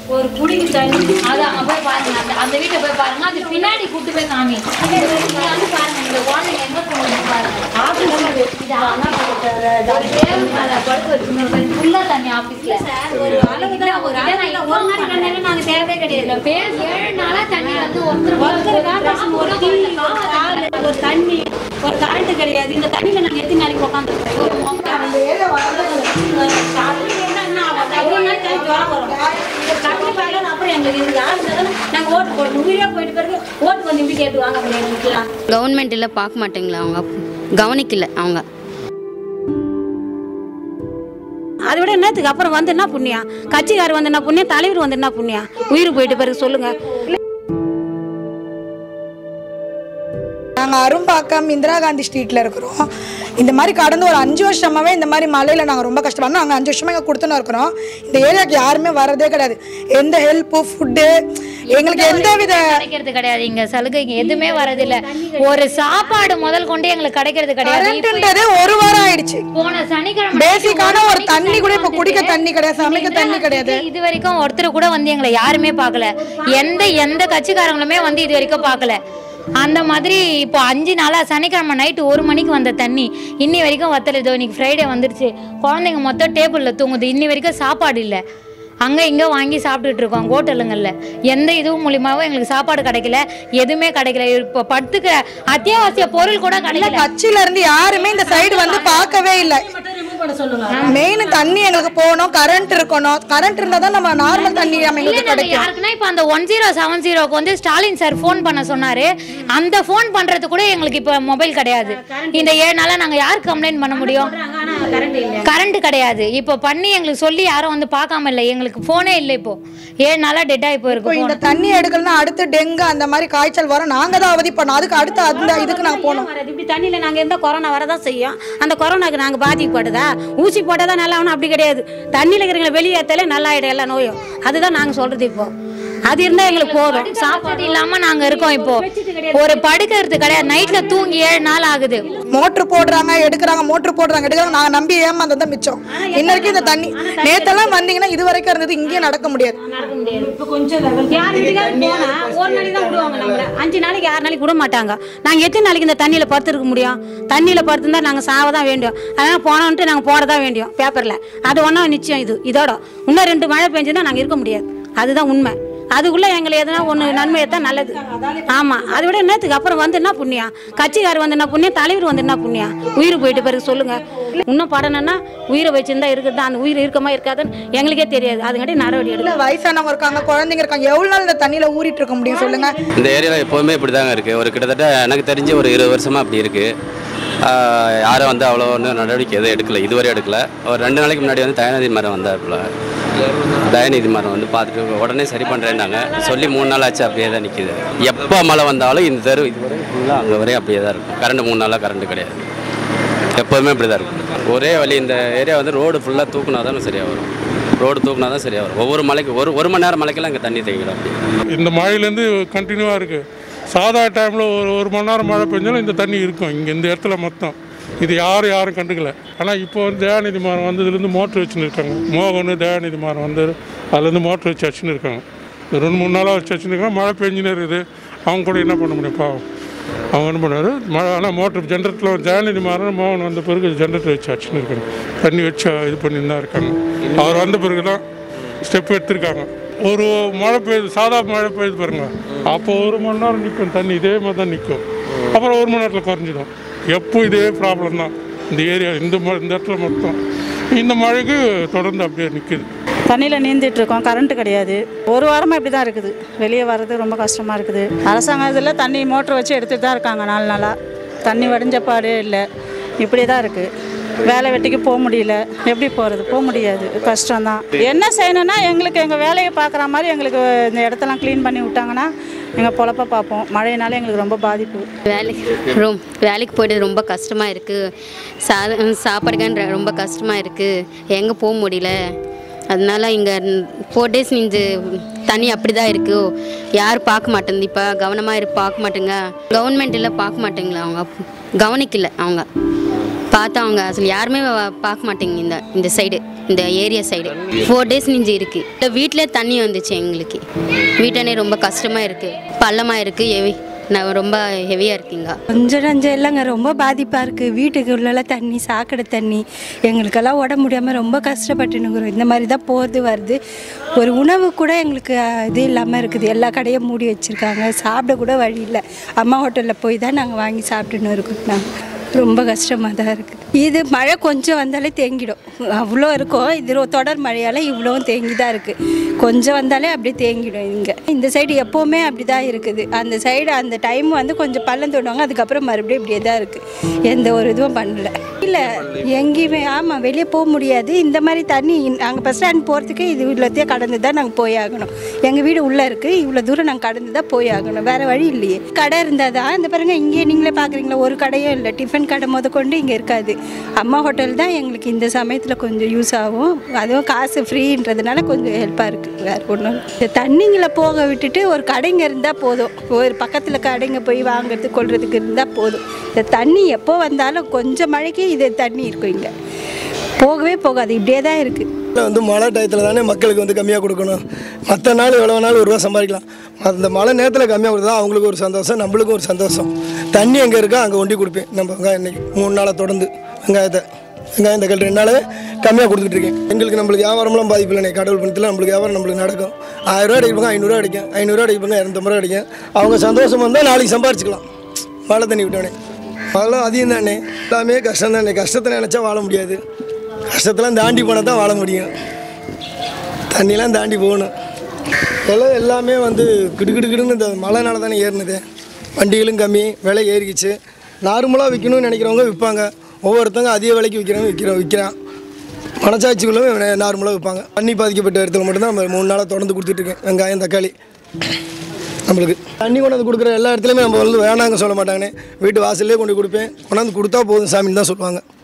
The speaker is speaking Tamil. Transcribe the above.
ஒரு குடிக்கு தண்ணி அது அங்க போய் பாருங்க அந்த அந்த வீட்டை போய் பாருங்க அது பின்னாடி கூட்டு போய் காமி இங்க வந்து பாருங்க இந்த குழந்தைங்க எங்க போகுது பாருங்க இது அண்ணா ஒரு டேபிள் மேல படுத்து வச்சுருந்தோம் ஃபுல்லா தண்ணி ஆபீஸ்ல ஒரு அளவு தான் ஒரு அளவு இல்ல. ஒரு நாள் ரெண்டு நாள் நாங்க தேவையே கிடையாது பேர் ஏழு நாளா தண்ணி வந்து ஒருத்தர் ஒருத்தர் காசு ஒரு டீ, ஒரு பால், ஒரு தண்ணி ஒரு கரண்ட் கிடையாது இந்த தண்ணியில நாங்க எத்தனை நாளைக்கு உட்காந்துருக்கோம் ஒரு மொக்க அந்த ஏரியா அப்புறம் எங்களுக்கு இது யாரு இருந்தாலும் நாங்க ஓட்டு போடுவோம் உயிரே போயிட்டு பிறகு ஓட்டு வந்து இப்படி கேட்டு வாங்க முடியாது நிக்கலாம் கவர்மெண்ட்டில் பார்க்க மாட்டேங்களா அவங்க கவனிக்கல அவங்க அதை விட என்னத்துக்கு அப்புறம் வந்து என்ன புண்ணியம் கட்சிக்காரர் வந்து என்ன புண்ணியம் தலைவர் வந்து என்ன புண்ணியம் உயிர் போயிட்டு பிறகு சொல்லுங்க நாங்கள் அரும்பாக்கம் இந்திரா காந்தி ஸ்ட்ரீட்டில் இருக்கிறோம் இந்த மாதிரி கடந்த ஒரு அஞ்சு வருஷமாவே இந்த மாதிரி மழையில் நாங்கள் ரொம்ப கஷ்டப்படுறோம் நாங்கள் அஞ்சு வருஷமா இங்கே கொடுத்துன்னு இருக்கிறோம் இந்த ஏரியாவுக்கு யாருமே வரதே கிடையாது எந்த ஹெல்ப்பு ஃபுட்டு எங்களுக்கு எந்த வித கிடைக்கிறது கிடையாது இங்க சலுகைக்கு எதுவுமே வரதில்ல ஒரு சாப்பாடு முதல் கொண்டு எங்களுக்கு கிடைக்கிறது கிடையாது இப்ப கரண்ட்ன்றதே ஒரு வாரம் ஆயிடுச்சு போன சனிக்கிழமை பேசிக்கான ஒரு தண்ணி கூட இப்போ குடிக்க தண்ணி கிடையாது சமைக்க தண்ணி கிடையாது இது வரைக்கும் ஒருத்தர் கூட வந்து எங்களை யாருமே பார்க்கல எந்த எந்த கட்சிக்காரங்களுமே வந்து இது வரைக்கும் பார்க்கல அந்த மாதிரி இப்போ அஞ்சு நாளா சனிக்கிழமை நைட்டு ஒரு மணிக்கு வந்த தண்ணி இன்னி வரைக்கும் வத்தல இதோ இன்னைக்கு ஃப்ரைடே வந்துருச்சு குழந்தைங்க மொத்தம் டேபிளில் தூங்குது இன்னி வரைக்கும் சாப்பாடு இல்லை அங்கே இங்கே வாங்கி சாப்பிட்டுட்டு இருக்கோம் ஹோட்டலுங்களில் எந்த இதுவும் மூலியமாவும் எங்களுக்கு சாப்பாடு கிடைக்கல எதுவுமே கிடைக்கல இப்போ படுத்துக்கிற அத்தியாவசிய பொருள் கூட கிடைக்கல கட்சியில இருந்து யாருமே இந்த சைடு வந்து பார்க்கவே இல்லை மெயின் தண்ணி எங்களுக்கு போகணும் கரண்ட் இருக்கணும் கரண்ட் இருந்தா தான் நம்ம நார்மல் தண்ணி நம்ம இல்ல எங்களுக்கு நாங்க கிடைக்கும் யாருக்குன்னா இப்ப அந்த ஒன் ஜீரோ செவன் ஜீரோக்கு வந்து ஸ்டாலின் சார் ஃபோன் பண்ண சொன்னாரு அந்த ஃபோன் பண்றது கூட எங்களுக்கு இப்ப மொபைல் கிடையாது இந்த ஏழு நாளா நாங்க யாருக்கு கம்ப்ளைண்ட் பண்ண முடியும் கரண்ட் கிடையாது இப்போ பண்ணி எங்களுக்கு சொல்லி யாரும் வந்து பார்க்காம இல்லை எங்களுக்கு ஃபோனே இல்லை இப்போ ஏழு நாளா டெட் ஆகி இப்போ போயிருக்கு இந்த தண்ணி எடுக்கலன்னா அடுத்து டெங்கு அந்த மாதிரி காய்ச்சல் வரும் நாங்க தான் அவதிப்படணும் அதுக்கு அடுத்து அந்த இதுக்கு நாங்க போகணும் வராது இப்படி தண்ணியில நாங்க இருந்தா கொரோனா வரதான் செய்யும் அந்த கொரோனாக்கு நாங்க பாதிக்கப்படுதா ஊசி போட்டதா நல்லா ஆகணும் அப்படி கிடையாது தண்ணியில இருக்கிறவங்களை வெளியேற்றாலே நல்லா ஆயிடும் எல்லா நோயும் அதுதான் நாங்க சொல்றது இப்போ அது இருந்தா எங்களுக்கு போதும் சாப்பாடு இல்லாம நாங்க இருக்கோம் இப்போ ஒரு படுக்கிறது கிடையாது நைட்ல தூங்கி ஏழு நாள் ஆகுது மோட்ரு போடுறாங்க எடுக்கிறாங்க மோட்ரு போடுறாங்க எடுக்கிறாங்க நாங்க நம்பி ஏமாந்தது தான் மிச்சம் இன்ன வரைக்கும் இந்த தண்ணி நேத்தெல்லாம் வந்தீங்கன்னா இது வரைக்கும் இருந்தது இங்கேயே நடக்க முடியாது இப்போ கொஞ்சம் யார் வீட்டுக்காவது போனா ஒரு நாளைக்கு தான் விடுவாங்க நம்மள அஞ்சு நாளைக்கு ஆறு நாளைக்கு விட மாட்டாங்க நாங்க எத்தனை நாளைக்கு இந்த தண்ணியில படுத்துருக்க முடியும் தண்ணியில படுத்திருந்தா நாங்க சாவ தான் வேண்டியும் அதனால போனோன்ட்டு நாங்க போட தான் வேண்டியும் பேப்பர்ல அது ஒன்றா நிச்சயம் இது இதோட இன்னும் ரெண்டு மழை பெஞ்சுன்னா நாங்க இருக்க முடியாது அதுதான் உண்மை அதுக்குள்ள எங்களுக்கு எதனா ஒன்று நன்மை தான் நல்லது ஆமா அதை விட என்னத்துக்கு அப்புறம் வந்து என்ன புண்ணியம் கட்சிக்காரர் வந்து என்ன புண்ணியம் தலைவர் வந்து என்ன புண்ணியம் உயிர் போயிட்டு பிறகு சொல்லுங்க இன்னும் படணும்னா உயிரை வச்சிருந்தா இருக்குது அந்த உயிர் இருக்கமா இருக்காதுன்னு எங்களுக்கே தெரியாது அதுங்காட்டி நடவடிக்கை எடுக்கல இல்ல வயசானவங்க இருக்காங்க குழந்தைங்க இருக்காங்க எவ்வளவு நாள் இந்த தண்ணியில ஊறிட்டு இருக்க முடியும் சொல்லுங்க இந்த ஏரியாவில் எப்போவுமே இப்படி தாங்க இருக்குது ஒரு கிட்டத்தட்ட எனக்கு தெரிஞ்சு ஒரு இருபது வருஷமாக அப்படி இருக்குது யாரும் வந்து அவ்வளோ ஒன்றும் நடவடிக்கை எதுவும் எடுக்கல இதுவரை எடுக்கல ஒரு ரெண்டு நாளைக்கு முன்னாடி வந்து தயநிதி மரம் வந்தாப்புல தயநிதி மரம் வந்து பார்த்துட்டு உடனே சரி பண்ணுறேன்னாங்க சொல்லி மூணு நாள் ஆச்சு அப்படியே தான் நிற்கிது எப்போ மழை வந்தாலும் இந்த தெரு இதுவரை ஃபுல்லாக அங்கே வரையும் அப்படியே தான் இருக்கும் கரண்ட் மூணு நாளாக கரண்ட் கிடையாது எப்போதுமே இப்படி தான் இருக்கும் ஒரே வழி இந்த ஏரியா வந்து ரோடு ஃபுல்லாக தூக்குனா தான் சரியாக வரும் ரோடு தூக்குனா தான் சரியாக வரும் ஒவ்வொரு மலைக்கு ஒரு ஒரு மணி நேரம் மலைக்கெல்லாம் இங்கே தண்ணி தேங்கிடும் அப்படி இந்த மழையிலேருந்து கண்டினியூவாக இருக்குது சாதா டைமில் ஒரு ஒரு மணி நேரம் மழை பெஞ்சாலும் இந்த தண்ணி இருக்கும் இங்கே இந்த இடத்துல மொத்தம் இது யாரும் யாரும் கண்டுக்கல ஆனால் இப்போ வந்து தயாநிதி மாறம் வந்ததுலேருந்து மோட்ரு வச்சுன்னு இருக்காங்க மோகன் தயாநிதி மாறம் வந்து அதுலேருந்து மோட்ரு வச்சு வச்சுன்னு இருக்காங்க இந்த ரெண்டு மூணு நாளாக வச்சு வச்சுன்னு இருக்காங்க மழை பெஞ்சுன்னு இருக்குது அவங்க கூட என்ன பண்ண முடியும் பாவம் அவங்க என்ன பண்ணுவார் மழை ஆனால் மோட்ரு ஜென்ரேட்டரில் தயாநிதி மாறன் மோகன் வந்த பிறகு ஜென்ரேட்டர் வச்சு வச்சுன்னு இருக்காங்க தண்ணி வச்சு இது பண்ணி தான் இருக்காங்க அவர் வந்த பிறகு தான் ஸ்டெப் எடுத்திருக்காங்க ஒரு மழை பெய்யுது சாதா மழை பெய்யுது பாருங்க அப்போ ஒரு மணி நேரம் நிற்கும் தண்ணி இதே மாதிரி தான் நிற்கும் அப்புறம் ஒரு மணி நேரத்தில் குறைஞ்சிடும் எப்போ இதே ப்ராப்ளம் தான் இந்த ஏரியா இந்த ம- இந்த இடத்துல மொத்தம் இந்த மழைக்கு தொடர்ந்து அப்படியே நிற்குது தண்ணியில் நீந்திட்டு இருக்கோம் கரண்ட் கிடையாது ஒரு வாரமாக இப்படி தான் இருக்குது வெளியே வர்றது ரொம்ப கஷ்டமாக இருக்குது அரசாங்கம் இதில் தண்ணி மோட்டர் வச்சு எடுத்துகிட்டு தான் இருக்காங்க நாலு நாளாக தண்ணி வடிஞ்ச பாடே இல்லை இப்படி தான் இருக்குது வேலை வெட்டிக்கு போக முடியல எப்படி போகிறது போக முடியாது கஷ்டம்தான் என்ன செய்யணும்னா எங்களுக்கு எங்கள் வேலையை பார்க்குற மாதிரி எங்களுக்கு இந்த இடத்தெல்லாம் க்ளீன் பண்ணி விட்டாங்கன்னா எங்கள் பொழப்ப பார்ப்போம் மழையினால எங்களுக்கு ரொம்ப பாதிப்பு வேலைக்கு ரொம் வேலைக்கு போய்ட்டு ரொம்ப கஷ்டமாக இருக்குது சா சாப்பாடுக்கான ரொம்ப கஷ்டமாக இருக்குது எங்கே போக முடியல அதனால இங்கே ஃபோர் டேஸ் இந்த தண்ணி அப்படி தான் இருக்குது யாரும் பார்க்க மாட்டேங்குது இப்போ கவனமாக இரு பார்க்க மாட்டேங்க கவர்மெண்ட் எல்லாம் பார்க்க மாட்டேங்களா அவங்க கவனிக்கல அவங்க பார்த்தா அவங்க அசல் யாருமே வ- பார்க்க மாட்டேங்க இந்த இந்த சைடு இந்த ஏரியா சைடு ஃபோர் டேஸ் நிஞ்சு இருக்குது இல்லை வீட்டிலே தண்ணி வந்துச்சு எங்களுக்கு வீட்டானே ரொம்ப கஷ்டமாக இருக்குது பள்ளமாக இருக்குது ஹெவி நான் ரொம்ப ஹெவியாக இருக்குங்க கொஞ்சம் நஞ்சம் இல்லைங்க ரொம்ப பாதிப்பாக இருக்குது வீட்டுக்கு உள்ளலாம் தண்ணி சாக்கடை தண்ணி எங்களுக்கெல்லாம் உடம்பு முடியாமல் ரொம்ப கஷ்டப்பட்டுனுக்குறோம் இந்த மாதிரி தான் போகிறது வருது ஒரு உணவு கூட எங்களுக்கு அஹ், இது இல்லாமல் இருக்குது எல்லா கடையும் மூடி வச்சுருக்காங்க சாப்பிட கூட வழி இல்லை அம்மா ஹோட்டலில் போய் தான் நாங்கள் வாங்கி சாப்பிட்டுன்னு இருக்கோம் நாங்கள் ரொம்ப கஷ்டமாக தான் இருக்குது இது மழை கொஞ்சம் வந்தாலே தேங்கிடும் அவ்வளோ இருக்கும் இது ஒரு தொடர் மழையால் இவ்வளோவும் தேங்கி தான் இருக்குது கொஞ்சம் வந்தாலே அப்படியே தேங்கிடும் இங்கே இந்த சைடு எப்போவுமே அப்படி தான் இருக்குது அந்த சைடு அந்த டைம் வந்து கொஞ்சம் பள்ளம் தோணுவாங்க அதுக்கப்புறம் மறுபடியும் இப்படியே தான் இருக்குது எந்த ஒரு இதுவும் பண்ணல இல்லை எங்கேயுமே ஆமாம் வெளியே போக முடியாது இந்த மாதிரி தண்ணி நாங்கள் பஸ் ஸ்டாண்ட் போகிறதுக்கு இது இவ்வளோத்தையும் கடந்து தான் நாங்கள் போய் ஆகணும் எங்கள் வீடு உள்ளே இருக்குது இவ்வளோ தூரம் நாங்கள் கடந்து தான் போய் ஆகணும் வேறு வழி இல்லையே கடை இருந்தால் தான் இந்த பாருங்க இங்கே நீங்களே பார்க்குறீங்களா ஒரு கடையும் இல்லை டிஃபன் கடை முத கொண்டு இங்கே இருக்காது அம்மா ஹோட்டல் தான் எங்களுக்கு இந்த சமயத்தில் கொஞ்சம் யூஸ் ஆகும் அதுவும் காசு ஃப்ரீன்றதுனால கொஞ்சம் ஹெல்ப்பாக இருக்குது வேறு ஒன்றும் இந்த தண்ணிங்களை போக விட்டுட்டு ஒரு கடைங்க இருந்தால் போதும் ஒரு பக்கத்தில் கடைங்க போய் வாங்குறது கொள்றதுக்கு இருந்தால் போதும் இந்த தண்ணி எப்போ வந்தாலும் கொஞ்சம் மழைக்கு இது தண்ணி இருக்கும் இங்கே போகவே போகாது இப்படியே தான் இருக்குது வந்து மழை டயத்தில் தானே மக்களுக்கு வந்து கம்மியாக கொடுக்கணும் மற்ற நாள் எவ்வளோ நாள் ஒரு ரூபா சம்பாதிக்கலாம் அந்த மழை நேரத்தில் கம்மியாக கொடுத்தா அவங்களுக்கு ஒரு சந்தோஷம் நம்மளுக்கும் ஒரு சந்தோஷம் தண்ணி எங்கே இருக்கோ அங்கே ஒண்டி கொடுப்பேன் நம்ம வெங்காயம் இன்னைக்கு மூணு நாளாக தொடர்ந்து வெங்காயத்தை வெங்காயம் தக்காளி ரெண்டு நாளாவே கம்மியாக கொடுத்துட்டு இருக்கேன் எங்களுக்கு நம்மளுக்கு வியாபாரம்லாம் பாதிப்பு இல்லை கடவுள் பணத்தில் நம்மளுக்கு வியாபாரம் நம்மளுக்கு நடக்கும் ஆயிரம் ரூபா அடிப்பாங்க ஐநூறுரூவா அடிக்கும் ஐநூறுரூவா அடிப்பாங்க இரநூத்தம்பது ரூபா அடிக்கும் அவங்க சந்தோஷம் வந்தால் நாளைக்கு சம்பாரிச்சுக்கலாம் மழை தண்ணி விட்டோடனே அதெல்லாம் அதிகம் தானே எல்லாமே கஷ்டம் தானே கஷ்டத்தை நினச்சா வாழ முடியாது கஷ்டத்தெல்லாம் தாண்டி போனால் தான் வாழ முடியும் தண்ணிலாம் தாண்டி போகணும் விலை எல்லாமே வந்து கிடுகிடுகிடுன்னு இந்த மழைனால தானே ஏறினது வண்டிகளும் கம்மி விலை ஏறிக்கிச்சு நார்மலாக விற்கணும்னு நினைக்கிறவங்க விற்பாங்க ஒவ்வொருத்தங்க அதிக விலைக்கு விற்கிறவங்க விற்கிறோம் விற்கிறான் மனசாட்சிக்குள்ளவே நார்மலாக விற்பாங்க தண்ணி பாதிக்கப்பட்ட இடத்துல மட்டும்தான் நம்ம மூணு நாளாக தொடர்ந்து கொடுத்துட்ருக்கேன் வெங்காயம் தக்காளி நம்மளுக்கு தண்ணி கொண்டாந்து கொடுக்குற எல்லா இடத்துலையுமே நம்ம வந்து வேணாங்க சொல்ல மாட்டாங்கண்ணே வீட்டு வாசல்லே கொண்டு கொடுப்பேன் கொண்டாந்து கொடுத்தா போதும் சாமின்னு தான் சொல்லுவாங்க